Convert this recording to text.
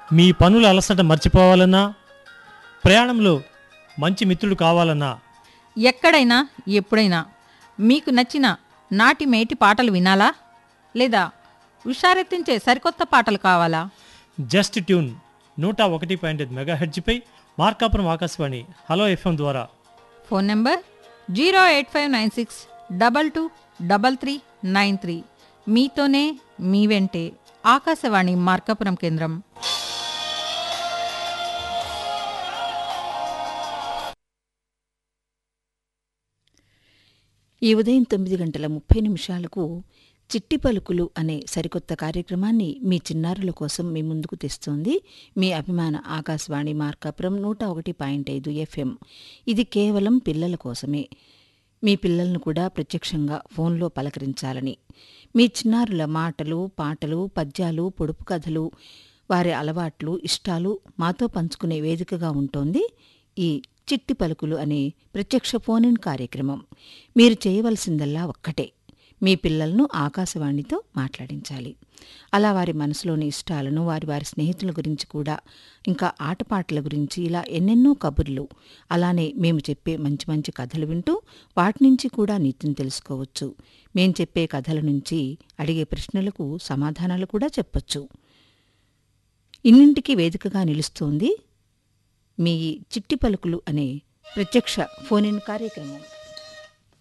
మీ పనుల అలసట మర్చిపోవాలన్నా ప్రయాణంలో మంచి మిత్రుడు కావాలన్నా ఎక్కడైనా ఎప్పుడైనా మీకు నచ్చిన నాటి మేటి పాటలు వినాలా లేదా ఉషారెత్తించే సరికొత్త పాటలు కావాలా జస్ట్ ట్యూన్ నూట ఒకటి పాయింట్ ఐదు మెగా హెడ్జ్పై మార్కాపురం ఆకాశవాణి హలో ఎఫ్ఎం ద్వారా phone number zero eight five nine six double two double three nine three మీతోనే మీ వెంటే ఆకాశవాణి మార్కాపురం కేంద్రం ఈ ఉదయం తొమ్మిది గంటల ముప్పై నిమిషాలకు చిట్టి పలుకులు అనే సరికొత్త కార్యక్రమాన్ని మీ చిన్నారుల కోసం మీ ముందుకు తెస్తోంది మీ అభిమాన ఆకాశవాణి మార్కాపురం నూట ఒకటి పాయింట్ ఐదు ఎఫ్ఎం ఇది కేవలం పిల్లల కోసమే మీ పిల్లలను కూడా ప్రత్యక్షంగా ఫోన్లో పలకరించాలని మీ చిన్నారుల మాటలు పాటలు పద్యాలు పొడుపు కథలు వారి అలవాట్లు ఇష్టాలు మాతో పంచుకునే వేదికగా ఉంటోంది ఈ చిట్టి పలుకులు అనే ప్రత్యక్ష ఫోన్ ఇన్ కార్యక్రమం మీరు చేయవలసిందల్లా ఒక్కటే మీ పిల్లలను ఆకాశవాణితో మాట్లాడించాలి అలా వారి మనసులోని ఇష్టాలను వారి వారి స్నేహితుల గురించి కూడా ఇంకా ఆటపాటల గురించి ఇలా ఎన్నెన్నో కబుర్లు అలానే మేము చెప్పే మంచి మంచి కథలు వింటూ వాటి నుంచి కూడా నీతిని తెలుసుకోవచ్చు మేం చెప్పే కథల నుంచి అడిగే ప్రశ్నలకు సమాధానాలు కూడా చెప్పొచ్చు ఇన్నింటికి వేదికగా నిలుస్తోంది మీ చిట్టి పలుకులు అనే ప్రత్యక్ష ఫోన్ ఇన్ కార్యక్రమం